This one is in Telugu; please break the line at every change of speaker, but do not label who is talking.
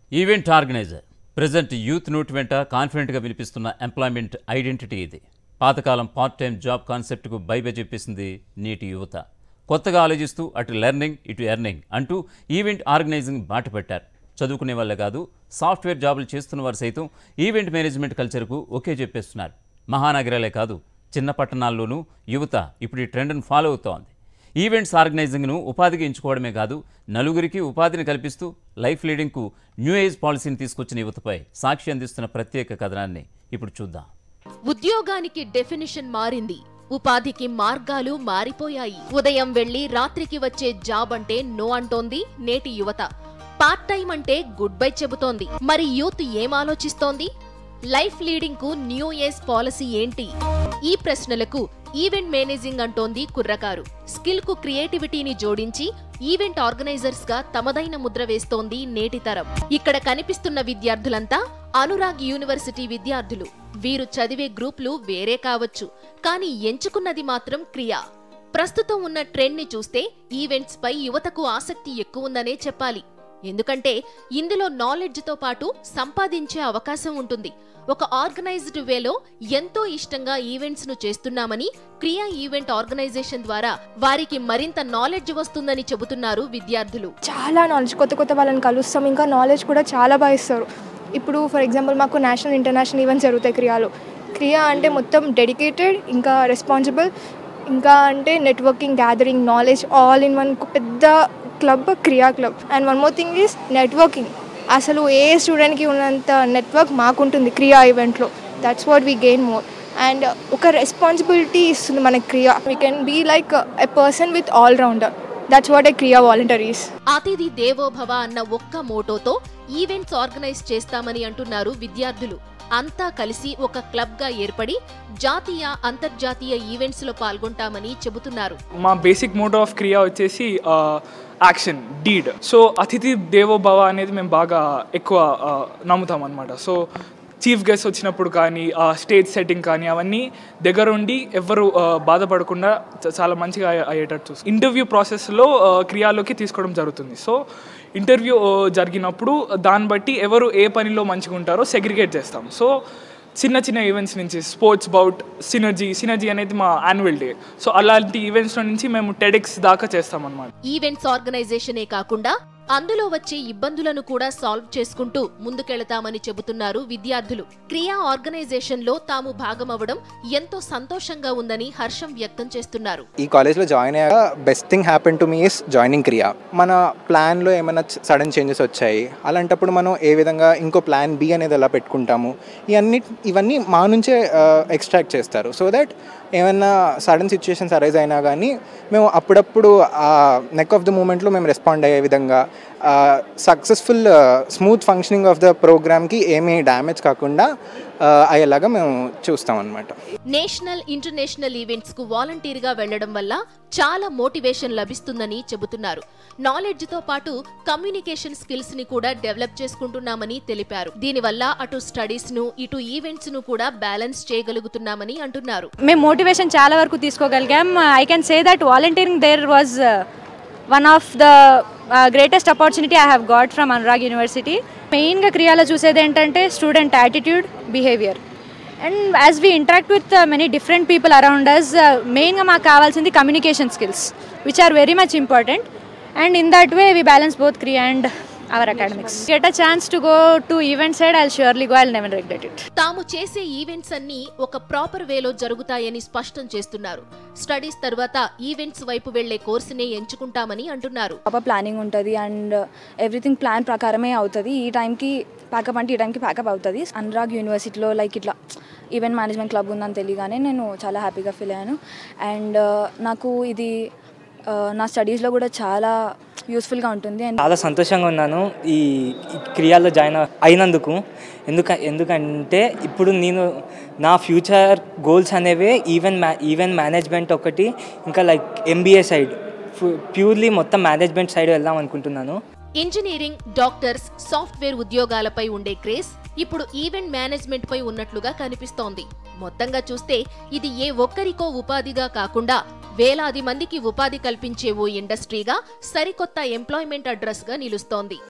ఈవెంట్ ఆర్గనైజర్ ప్రజెంట్ యూత్ నోట్ వెంట కాన్ఫిడెంట్గా వినిపిస్తున్న ఎంప్లాయ్మెంట్ ఐడెంటిటీ ఇది పాతకాలం పార్ట్ టైం జాబ్ కాన్సెప్ట్కు బైబే చెప్పేసింది నేటి యువత కొత్తగా ఆలోచిస్తూ అటు లెర్నింగ్ ఇటు ఎర్నింగ్ అంటూ ఈవెంట్ ఆర్గనైజింగ్ బాట పెట్టారు చదువుకునే వాళ్ళే కాదు సాఫ్ట్వేర్ జాబులు చేస్తున్న వారు సైతం ఈవెంట్ మేనేజ్మెంట్ కల్చర్కు ఒకే చెప్పేస్తున్నారు మహానగరాలే కాదు చిన్న పట్టణాల్లోనూ యువత ఇప్పుడు ఈ ట్రెండ్ను ఫాలో అవుతోంది ఈవెంట్స్ ఆర్గనైజింగ్ను ఉపాధిగా ఎంచుకోవడమే కాదు నలుగురికి ఉపాధిని కల్పిస్తూ లైఫ్ లీడింగ్కు న్యూ ఏజ్ పాలసీని తీసుకొచ్చిన యువతపై సాక్షి అందిస్తున్న ప్రత్యేక కథనాన్ని ఇప్పుడు చూద్దాం
ఉద్యోగానికి డెఫినిషన్ మారింది ఉపాధికి మార్గాలు మారిపోయాయి ఉదయం వెళ్లి రాత్రికి వచ్చే జాబ్ అంటే నో అంటోంది నేటి యువత పార్ట్ టైం అంటే గుడ్ బై చెబుతోంది మరి యూత్ ఏం ఆలోచిస్తోంది లైఫ్ లీడింగ్ కు న్యూ ఏజ్ పాలసీ ఏంటి ఈ ప్రశ్నలకు ఈవెంట్ మేనేజింగ్ అంటోంది కుర్రకారు స్కిల్ కు క్రియేటివిటీని జోడించి ఈవెంట్ ఆర్గనైజర్స్ గా తమదైన ముద్ర వేస్తోంది నేటి తరం ఇక్కడ కనిపిస్తున్న విద్యార్థులంతా అనురాగ్ యూనివర్సిటీ విద్యార్థులు వీరు చదివే గ్రూపులు వేరే కావచ్చు కానీ ఎంచుకున్నది మాత్రం క్రియా ప్రస్తుతం ఉన్న ట్రెండ్ ని చూస్తే ఈవెంట్స్ పై యువతకు ఆసక్తి ఎక్కువుందనే చెప్పాలి ఎందుకంటే ఇందులో నాలెడ్జ్ తో పాటు సంపాదించే అవకాశం ఉంటుంది ఒక ఆర్గనైజ్డ్ వేలో ఎంతో ఇష్టంగా ఈవెంట్స్ ను చేస్తున్నామని క్రియా ఈవెంట్ ఆర్గనైజేషన్ ద్వారా వారికి మరింత నాలెడ్జ్ వస్తుందని చెబుతున్నారు విద్యార్థులు
చాలా నాలెడ్జ్ కొత్త కొత్త వాళ్ళని కలుస్తాం ఇంకా నాలెడ్జ్ కూడా చాలా బాగా ఇస్తారు ఇప్పుడు ఫర్ ఎగ్జాంపుల్ మాకు నేషనల్ ఇంటర్నేషనల్ ఈవెంట్స్ జరుగుతాయి క్రియాలో క్రియా అంటే మొత్తం డెడికేటెడ్ ఇంకా రెస్పాన్సిబుల్ ఇంకా అంటే networking gathering knowledge all in one పెద్ద club Kriya club and one more thing is networking అసలు ఏ స్టూడెంట్కి ఉన్నంత నెట్వర్క్ మాకుంటుంది క్రియా ఈవెంట్లో that's what we gain more and ఒక రెస్పాన్సిబిలిటీ ఇస్తుంది మనకి Kriya we can be like a person with all rounder that's what a Kriya volunteers
అతిథి దేవోభవ అన్న ఒక్క మోటోతో ఈవెంట్స్ ఆర్గనైజ్ చేస్తామని అంటున్నారు విద్యార్థులు అంతా కలిసి ఒక క్లబ్ గా ఏర్పడి జాతీయ అంతర్జాతీయ ఈవెంట్స్ లో పాల్గొంటామని చెబుతున్నారు
మా బేసిక్ మోటో ఆఫ్ క్రియా వచ్చేసి యాక్షన్ డీడ్ సో అతిథి దేవో భవ అనేది మేము బాగా ఎక్కువ ఆ, నమ్ముతాం అనమాట సో చీఫ్ గెస్ట్ వచ్చినప్పుడు కానీ స్టేజ్ సెట్టింగ్ కానీ అవన్నీ దగ్గరుండి ఎవరు ఆ, బాధపడకుండా చ- చాలా మంచిగా అయ్యే- అయ్యేటట్టు చూస్తాం ఇంటర్వ్యూ ప్రాసెస్లో క్రియాలోకి తీసుకోవడం జరుగుతుంది సో ఇంటర్వ్యూ ఆ, జరిగినప్పుడు దాన్ని బట్టి ఎవరు ఏ పనిలో మంచిగా ఉంటారో సెగ్రిగేట్ చేస్తాం సో చిన్న చిన్న ఈవెంట్స్ నుంచి స్పోర్ట్స్ బౌట్ సినర్జీ సినర్జీ అనేది మా యాన్యువల్ డే సో అలాంటి ఈవెంట్స్ నుంచి మేము టెడెక్స్ దాకా చేస్తామన్నమాట
ఈవెంట్స్ ఆర్గనైజేషనే కాకుండా అందులో వచ్చే ఇబ్బందులను కూడా సాల్వ్ చేసుకుంటూ ముందుకెళతామని చెబుతున్నారు విద్యార్థులు క్రియా ఆర్గనైజేషన్ లో తాము భాగమవడం ఎంతో సంతోషంగా ఉందని హర్షం వ్యక్తం చేస్తున్నారు
ఈ కాలేజ్లో జాయిన్ అయ్యాక best thing happen to me is joining Kriya మన ప్లాన్లో ఏమైనా సడన్ చేంజెస్ వచ్చాయి అలాంటప్పుడు మనం ఏ విధంగా ఇంకో ప్లాన్ బి అనేది ఎలా పెట్టుకుంటాము ఇవన్నీ ఇవన్నీ మా నుంచే ఎక్స్ట్రాక్ట్ చేస్తారు సో దట్ ఏమైనా సడన్ సిచ్యుయేషన్స్ అరైజ్ అయినా కానీ మేము అప్పుడప్పుడు ఆ నెక్ ఆఫ్ ద మూమెంట్లో మేము రెస్పాండ్ అయ్యే విధంగా successful smooth functioning of the ప్రోగ్రామ్కి ఏమీ డ్యామేజ్ కాకుండా ఆ, అయ్యేలాగా మేము చూస్తాం అనమాట
నేషనల్ ఇంటర్నేషనల్ ఈవెంట్స్ కు వాలంటీర్ గా వెళ్లడం వల్ల చాలా మోటివేషన్ లభిస్తుందని చెబుతున్నారు నాలెడ్జ్ తో పాటు కమ్యూనికేషన్ స్కిల్స్ ని కూడా డెవలప్ చేసుకుంటున్నామని తెలిపారు దీనివల్ల అటు స్టడీస్ ను ఇటు ఈవెంట్స్ ను కూడా బ్యాలెన్స్ చేయగలుగుతున్నామని అంటున్నారు
మేము మోటివేషన్ చాలా వరకు తీసుకోగలిగాం I can say that volunteering there was one of the greatest opportunity I have got from Anurag university మెయిన్గా క్రియాలో చూసేది ఏంటంటే student attitude behaviour and as we interact with many different people around us మెయిన్గా మాకు కావాల్సింది communication skills which are very much important and in that way we balance both Kriya and our academics get a chance to go to event side I surely go I never regret it
తాము చేసే ఈవెంట్స్ అన్ని ఒక ప్రాపర్ వేలో జరుగుతాయని స్పష్టం చేస్తున్నారు స్టడీస్ తర్వాత ఈవెంట్స్ వైపు వెళ్లే కోర్సునే ఎంచుకుంటామని అంటున్నారు
ప్రాపర్ ప్లానింగ్ ఉంటుంది అండ్ ఎవ్రీథింగ్ ప్లాన్ ప్రకారమే అవుతుంది ఈ టైంకి ప్యాకప్ అంటే ఈ టైంకి ప్యాకప్ అవుతుంది అనురాగ్ యూనివర్సిటీలో లైక్ ఇట్లా ఈవెంట్ మేనేజ్మెంట్ క్లబ్ ఉందని తెలియగానే నేను చాలా హ్యాపీగా ఫీల్ అయ్యాను అండ్ నాకు ఇది ఆ, నా స్టడీస్లో కూడా చాలా యూస్ఫుల్గా ఉంటుంది అండ్
చాలా సంతోషంగా ఉన్నాను ఈ ఈ క్రియాలో జాయిన్ అయినందుకు ఎందుక ఎందుకంటే ఇప్పుడు నేను నా ఫ్యూచర్ గోల్స్ అనేవి ఈవెన్ మ్యా ఈవెన్ మేనేజ్మెంట్ ఒకటి ఇంకా లైక్ ఎంబీఏ సైడ్ ప్యూర్లీ మొత్తం మేనేజ్మెంట్ సైడ్ వెళ్దాం అనుకుంటున్నాను
ఇంజనీరింగ్ డాక్టర్స్ సాఫ్ట్వేర్ ఉద్యోగాలపై ఉండే క్రేజ్ ఇప్పుడు ఈవెంట్ మేనేజ్మెంట్ పై ఉన్నట్లుగా కనిపిస్తోంది మొత్తంగా చూస్తే ఇది ఏ ఒక్కరికో ఉపాధిగా కాకుండా వేలాది మందికి ఉపాధి కల్పించే ఓ ఇండస్ట్రీగా సరికొత్త ఎంప్లాయ్మెంట్ అడ్రస్ గా నిలుస్తోంది